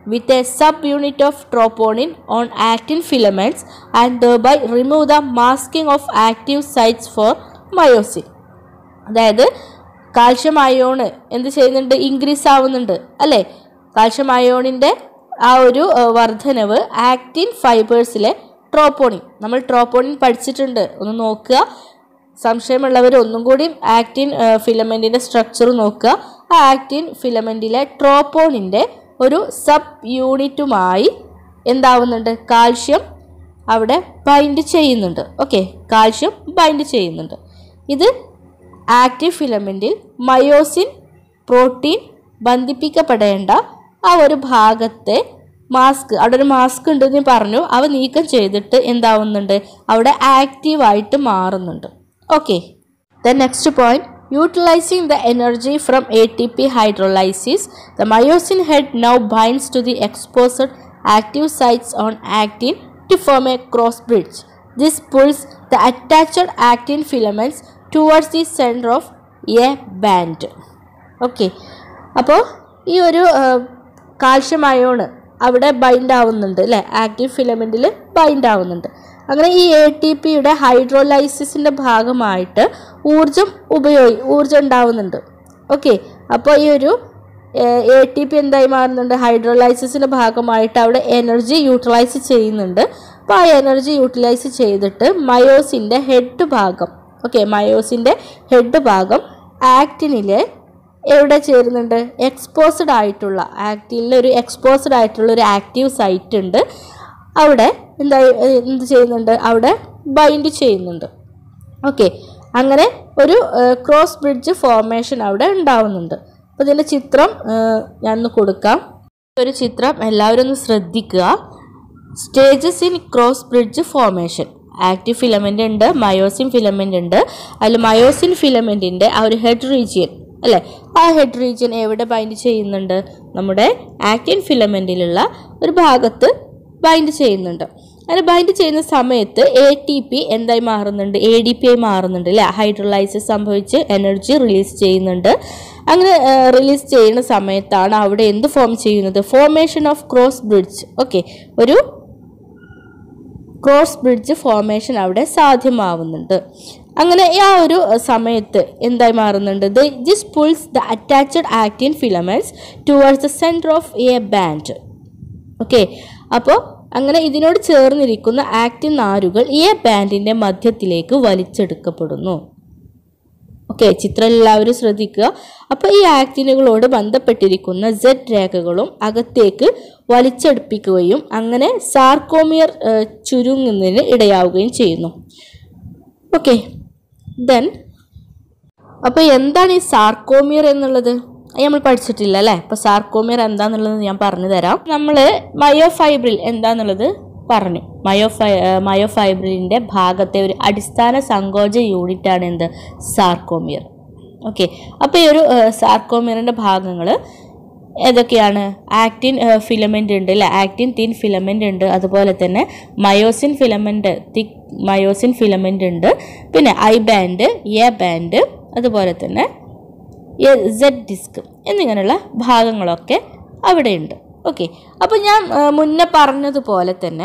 with a subunit of troponin on actin filaments and thereby remove the masking of active sites for myosin. അതായത് കാൽഷ്യം അയോണ് എന്ത് ചെയ്യുന്നുണ്ട് ഇൻക്രീസ് ആവുന്നുണ്ട് അല്ലേ കാൽഷ്യം അയോണിൻ്റെ ആ ഒരു ഏഹ്, വർധനവ് ആക്റ്റിൻ ഫൈബേഴ്സിലെ ട്രോപ്പോണിൻ നമ്മൾ ട്രോപ്പോണിൻ പഠിച്ചിട്ടുണ്ട് ഒന്ന് നോക്കുക സംശയമുള്ളവർ ഒന്നും കൂടി ആക്റ്റിൻ ഫിലമെൻറ്റിൻ്റെ സ്ട്രക്ചർ നോക്കുക ആ ആക്റ്റിൻ ഫിലമെൻറ്റിലെ ട്രോപ്പോണിൻ്റെ ഒരു സബ് യൂണിറ്റുമായി എന്താവുന്നുണ്ട് കാൽഷ്യം അവിടെ ബൈൻഡ് ചെയ്യുന്നുണ്ട് ഓക്കെ കാൽഷ്യം ബൈൻഡ് ചെയ്യുന്നുണ്ട് ഇത് ആക്റ്റീവ് ഫിലമെൻറ്റിൽ മയോസിൻ പ്രോട്ടീൻ ബന്ധിപ്പിക്കപ്പെടേണ്ട ആ ഒരു ഭാഗത്തെ മാസ്ക് അവിടെ ഒരു മാസ്ക് ഉണ്ടെന്ന് ഞാൻ പറഞ്ഞു അവ നീക്കം ചെയ്തിട്ട് എന്താവുന്നുണ്ട് അവിടെ ആക്റ്റീവായിട്ട് മാറുന്നുണ്ട് okay the next point utilising the energy from A T P hydrolysis the myosin head now binds to the exposed active sites on actin to form a cross bridge. This pulls the attached actin filaments towards the center of a band. Okay അപ്പോൾ ഈ ഒരു കാൽഷ്യം അയോണ് അവിടെ ബൈൻഡ് ആവുന്നുണ്ട് അല്ലേ ആക്റ്റീവ് ഫിലമെൻറ്റിൽ ബൈൻഡ് ആവുന്നുണ്ട് അങ്ങനെ ഈ എ ടി പിയുടെ ഹൈഡ്രോലൈസിസിൻ്റെ ഭാഗമായിട്ട് ഊർജം ഉപയോഗി ഊർജം ഉണ്ടാവുന്നുണ്ട് ഓക്കെ അപ്പോൾ ഈ ഒരു എ ടി പി എന്തായി മാറുന്നുണ്ട് ഹൈഡ്രോലൈസിസിൻ്റെ ഭാഗമായിട്ട് അവിടെ എനർജി യൂട്ടിലൈസ് ചെയ്യുന്നുണ്ട് അപ്പോൾ ആ എനർജി യൂട്ടിലൈസ് ചെയ്തിട്ട് മയോസിൻ്റെ ഹെഡ് ഭാഗം ഓക്കെ മയോസിൻ്റെ ഹെഡ് ഭാഗം ആക്റ്റിനിലെ എവിടെ ചേരുന്നുണ്ട് എക്സ്പോസ്ഡ് ആയിട്ടുള്ള ആക്റ്റിനിൽ ഒരു എക്സ്പോസ്ഡ് ആയിട്ടുള്ള ഒരു ആക്റ്റീവ് സൈറ്റ് ഉണ്ട് അവിടെ എന്താ എന്ത് ചെയ്യുന്നുണ്ട് അവിടെ ബൈൻഡ് ചെയ്യുന്നുണ്ട് ഓക്കെ അങ്ങനെ ഒരു ക്രോസ് ബ്രിഡ്ജ് ഫോർമേഷൻ അവിടെ ഉണ്ടാവുന്നുണ്ട് അപ്പോൾ ഇതിൻ്റെ ചിത്രം ഞാൻ ഒന്ന് കൊടുക്കാം ഒരു ചിത്രം എല്ലാവരും ഒന്ന് ശ്രദ്ധിക്കുക stages in cross bridge formation active filament ഉണ്ട് മയോസിൻ ഫിലമെൻ്റ് ഉണ്ട് അതിൽ മയോസിൻ ഫിലമെൻറ്റിൻ്റെ ആ ഒരു ഹെഡ് റീജിയൻ അല്ലേ ആ ഹെഡ് റീജിയൻ എവിടെ ബൈൻഡ് ചെയ്യുന്നുണ്ട് നമ്മുടെ ആക്റ്റിൻ ഫിലമെൻറ്റിലുള്ള ഒരു ഭാഗത്ത് ബൈൻഡ് ചെയ്യുന്നുണ്ട് അങ്ങനെ ബൈൻഡ് ചെയ്യുന്ന സമയത്ത് എ ടി പി എന്തായി മാറുന്നുണ്ട് എ ഡി പി ആയി മാറുന്നുണ്ട് അല്ലേ ഹൈഡ്രോലൈസിസ് സംഭവിച്ച് എനർജി റിലീസ് ചെയ്യുന്നുണ്ട് അങ്ങനെ റിലീസ് ചെയ്യുന്ന സമയത്താണ് അവിടെ എന്ത് ഫോം ചെയ്യുന്നത് formation of cross bridge okay ഒരു ക്രോസ് ബ്രിഡ്ജ് ഫോർമേഷൻ അവിടെ സാധ്യമാവുന്നുണ്ട് അങ്ങനെ ആ ഒരു സമയത്ത് എന്തായി മാറുന്നുണ്ട് this pulls the attached actin filaments towards the centre of A band okay അപ്പോൾ അങ്ങനെ ഇതിനോട് ചേർന്നിരിക്കുന്ന ആക്റ്റിൻ നാരുകൾ ഈ ബാൻഡിൻ്റെ മധ്യത്തിലേക്ക് വലിച്ചെടുക്കപ്പെടുന്നു ഓക്കെ ചിത്രം എല്ലാവരും ശ്രദ്ധിക്കുക അപ്പോൾ ഈ ആക്റ്റിനുകളോട് ബന്ധപ്പെട്ടിരിക്കുന്ന സെഡ് രേഖകളും അകത്തേക്ക് വലിച്ചെടുപ്പിക്കുകയും അങ്ങനെ സാർക്കോമിയർ ചുരുങ്ങുന്നതിന് ഇടയാവുകയും ചെയ്യുന്നു ഓക്കെ ദെൻ അപ്പോൾ എന്താണ് ഈ സാർക്കോമിയർ എന്നുള്ളത് അത് നമ്മൾ പഠിച്ചിട്ടില്ല അല്ലേ അപ്പോൾ സാർക്കോമിയർ എന്താന്നുള്ളത് ഞാൻ പറഞ്ഞു തരാം നമ്മൾ മയോഫൈബ്രിൽ എന്താന്നുള്ളത് പറഞ്ഞു മയോഫൈ മയോഫൈബ്രിലിൻ്റെ ഭാഗത്തെ ഒരു അടിസ്ഥാന സങ്കോച യൂണിറ്റാണ് എന്ത് സാർക്കോമിയർ ഓക്കെ അപ്പോൾ ഈ ഒരു സാർക്കോമിയറിൻ്റെ ഭാഗങ്ങൾ ഏതൊക്കെയാണ് ആക്റ്റിൻ ഫിലമെൻ്റ് ഉണ്ട് അല്ലേ ആക്റ്റിൻ തിൻ ഫിലമെൻ്റ് ഉണ്ട് അതുപോലെ തന്നെ myosin filament thick myosin filament ഉണ്ട് പിന്നെ ഐ ബാൻഡ് എ ബാൻഡ് അതുപോലെ തന്നെ സെഡ് ഡിസ്ക് എന്നിങ്ങനെയുള്ള ഭാഗങ്ങളൊക്കെ അവിടെയുണ്ട് ഓക്കെ അപ്പോൾ ഞാൻ മുന്നേ പറഞ്ഞതുപോലെ തന്നെ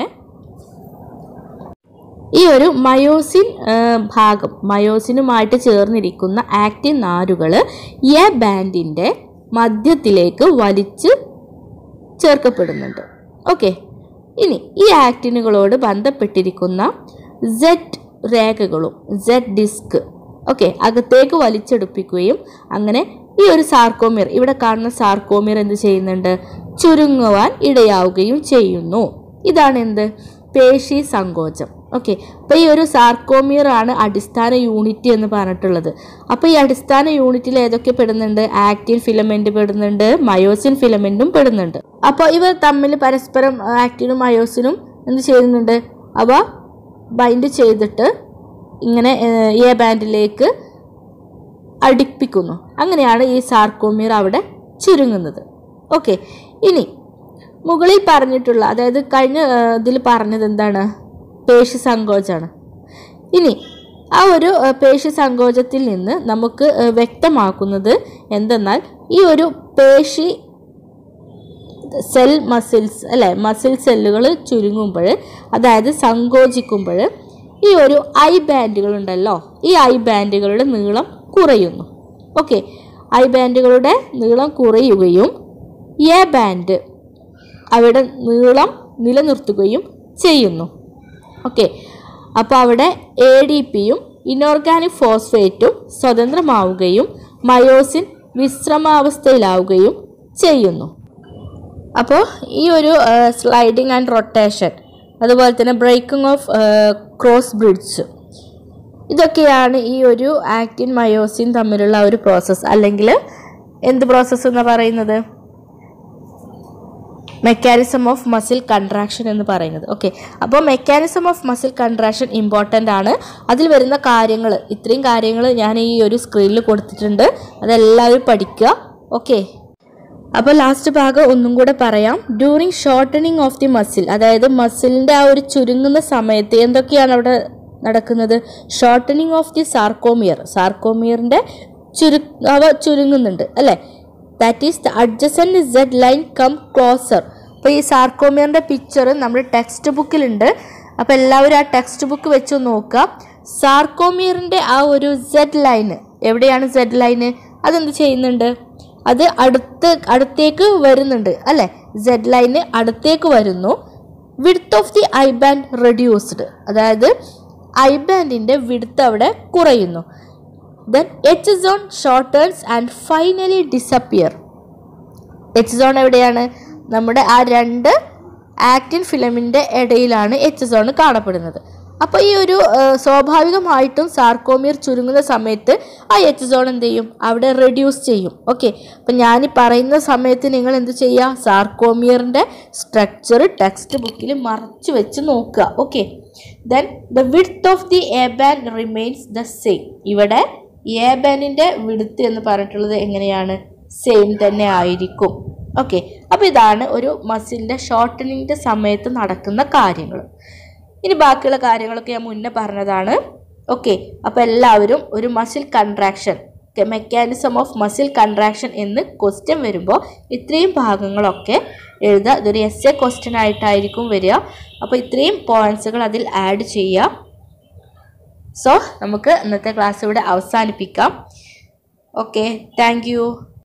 ഈ ഒരു മയോസിൻ ഭാഗം മയോസിനുമായിട്ട് ചേർന്നിരിക്കുന്ന ആക്റ്റിൻ നാരുകൾ എ ബാൻഡിൻ്റെ മധ്യത്തിലേക്ക് വലിച്ച് ചേർക്കപ്പെടുന്നുണ്ട് ഓക്കെ ഇനി ഈ ആക്റ്റിനുകളോട് ബന്ധപ്പെട്ടിരിക്കുന്ന സെഡ് രേഖകളും സെഡ് ഡിസ്ക് ഓക്കെ അകത്തേക്ക് വലിച്ചെടുപ്പിക്കുകയും അങ്ങനെ ഈ ഒരു സാർക്കോമിയർ ഇവിടെ കാണുന്ന സാർക്കോമിയർ എന്ത് ചെയ്യുന്നുണ്ട് ചുരുങ്ങുവാൻ ഇടയാവുകയും ചെയ്യുന്നു ഇതാണ് എന്ത് പേശി സങ്കോചം ഓക്കെ അപ്പോൾ ഈ ഒരു സാർക്കോമിയർ ആണ് അടിസ്ഥാന യൂണിറ്റ് എന്ന് പറഞ്ഞിട്ടുള്ളത് അപ്പോൾ ഈ അടിസ്ഥാന യൂണിറ്റിൽ ഏതൊക്കെ പെടുന്നുണ്ട് ആക്റ്റിൻ ഫിലമെന്റ് പെടുന്നുണ്ട് മയോസിൻ ഫിലമെന്റും പെടുന്നുണ്ട് അപ്പോൾ ഇവർ തമ്മിൽ പരസ്പരം ആക്റ്റിനും മയോസിനും എന്ത് ചെയ്യുന്നുണ്ട് അവ ബൈൻഡ് ചെയ്തിട്ട് ഇങ്ങനെ എ ബാൻഡിലേക്ക് അടുപ്പിക്കുന്നു അങ്ങനെയാണ് ഈ സാർക്കോമിയർ അവിടെ ചുരുങ്ങുന്നത് ഓക്കെ ഇനി മുകളിൽ പറഞ്ഞിട്ടുള്ള അതായത് കഴിഞ്ഞ ഇതിൽ പറഞ്ഞത് എന്താണ് പേശി സങ്കോചാണ് ഇനി ആ ഒരു പേശി സങ്കോചത്തിൽ നിന്ന് നമുക്ക് വ്യക്തമാക്കുന്നത് എന്തെന്നാൽ ഈ ഒരു പേശി സെൽ മസിൽസ് അല്ലെ മസിൽ സെല്ലുകൾ ചുരുങ്ങുമ്പോൾ അതായത് സങ്കോചിക്കുമ്പോൾ ഈ ഒരു ഐ ബാൻഡുകൾ ഉണ്ടല്ലോ ഈ ഐ ബാൻഡുകളുടെ നീളം കുറയുന്നു ഓക്കെ ഐ ബാൻഡുകളുടെ നീളം കുറയുകയും എ ബാൻഡ് അവിടെ നീളം നിലനിർത്തുകയും ചെയ്യുന്നു ഓക്കെ അപ്പോൾ അവിടെ എ ഡി പിയും ഇനോർഗാനിക് ഫോസ്ഫേറ്റും സ്വതന്ത്രമാവുകയും മയോസിൻ വിശ്രമാവസ്ഥയിലാവുകയും ചെയ്യുന്നു അപ്പോൾ ഈ ഒരു സ്ലൈഡിങ് ആൻഡ് റൊട്ടേഷൻ അതുപോലെ തന്നെ ബ്രേക്കിംഗ് ഓഫ് ക്രോസ് ബ്രിഡ്ജ് ഇതൊക്കെയാണ് ഈ ഒരു ആക്റ്റിൻ മയോസിൻ തമ്മിലുള്ള ഒരു പ്രോസസ്സ് അല്ലെങ്കിൽ എന്ത് പ്രോസസ്സ് എന്ന് പറയുന്നത് മെക്കാനിസം ഓഫ് മസിൽ കൺട്രാക്ഷൻ എന്ന് പറയുന്നത് ഓക്കെ അപ്പോൾ mechanism of muscle contraction important ആണ് അതിൽ വരുന്ന കാര്യങ്ങൾ ഇത്രയും കാര്യങ്ങൾ ഞാൻ ഈ ഒരു സ്ക്രീനിൽ കൊടുത്തിട്ടുണ്ട് അതെല്ലാവരും പഠിക്കുക ഓക്കെ അപ്പോൾ ലാസ്റ്റ് ഭാഗം ഒന്നും കൂടെ പറയാം during shortening of the muscle അതായത് മസിലിൻ്റെ ആ ഒരു ചുരുങ്ങുന്ന സമയത്ത് എന്തൊക്കെയാണ് അവിടെ നടക്കുന്നത് ഷോർട്ടനിങ് ഓഫ് ദി സാർക്കോമിയർ സാർക്കോമിയറിൻ്റെ ചുരു അവ ചുരുങ്ങുന്നുണ്ട് അല്ലേ that is the adjacent Z line come closer അപ്പോൾ ഈ സാർക്കോമിയറിൻ്റെ പിക്ചർ നമ്മുടെ ടെക്സ്റ്റ് ബുക്കിലുണ്ട് അപ്പോൾ എല്ലാവരും ആ ടെക്സ്റ്റ് ബുക്ക് വെച്ച് നോക്കുക സാർക്കോമിയറിൻ്റെ ആ ഒരു സെഡ് ലൈന് എവിടെയാണ് സെഡ് ലൈന് അതെന്ത് ചെയ്യുന്നുണ്ട് അത് അടുത്ത് അടുത്തേക്ക് വരുന്നുണ്ട് അല്ലേ സെഡ് ലൈന് അടുത്തേക്ക് വരുന്നു width of the I band reduced അതായത് ഐ ബാൻഡിൻ്റെ വിഡ്ത്ത് അവിടെ കുറയുന്നു then H zone shortens and finally disappear H zone എവിടെയാണ് നമ്മുടെ ആ രണ്ട് ആക്റ്റിൻ ഫിലമിൻ്റെ ഇടയിലാണ് എച്ച് സോൺ കാണപ്പെടുന്നത് അപ്പോൾ ഈ ഒരു ആ, സ്വാഭാവികമായിട്ടും സാർക്കോമിയർ ചുരുങ്ങുന്ന സമയത്ത് ആ എച്ച് സോൺ എന്ത് ചെയ്യും അവിടെ റെഡ്യൂസ് ചെയ്യും ഓക്കെ അപ്പം ഞാൻ ഈ പറയുന്ന സമയത്ത് നിങ്ങൾ എന്ത് ചെയ്യുക സാർക്കോമിയറിൻ്റെ സ്ട്രക്ചർ ടെക്സ്റ്റ് ബുക്കിൽ മറച്ചു വെച്ച് നോക്കുക okay then the width of the A band remains the same ഇവിടെ എ ബാനിൻ്റെ വിടുത്ത് എന്ന് പറഞ്ഞിട്ടുള്ളത് എങ്ങനെയാണ് സെയിം തന്നെ ആയിരിക്കും ഓക്കെ അപ്പോൾ ഇതാണ് ഒരു മസിലിൻ്റെ ഷോർട്ടനിങ്ങിൻ്റെ സമയത്ത് നടക്കുന്ന കാര്യങ്ങൾ ഇനി ബാക്കിയുള്ള കാര്യങ്ങളൊക്കെ ഞാൻ മുന്നേ പറഞ്ഞതാണ് ഓക്കെ അപ്പോൾ എല്ലാവരും ഒരു muscle contraction mechanism of muscle contraction എന്ന് ക്വസ്റ്റ്യൻ വരുമ്പോൾ ഇത്രയും ഭാഗങ്ങളൊക്കെ എഴുതുക ഇതൊരു എസ് എ ക്വസ്റ്റ്യൻ ആയിട്ടായിരിക്കും വരിക അപ്പോൾ ഇത്രയും പോയിന്റ്സുകൾ അതിൽ ആഡ് ചെയ്യുക സോ നമുക്ക് ഇന്നത്തെ ക്ലാസ് ഇവിടെ അവസാനിപ്പിക്കാം ഓക്കെ താങ്ക് യു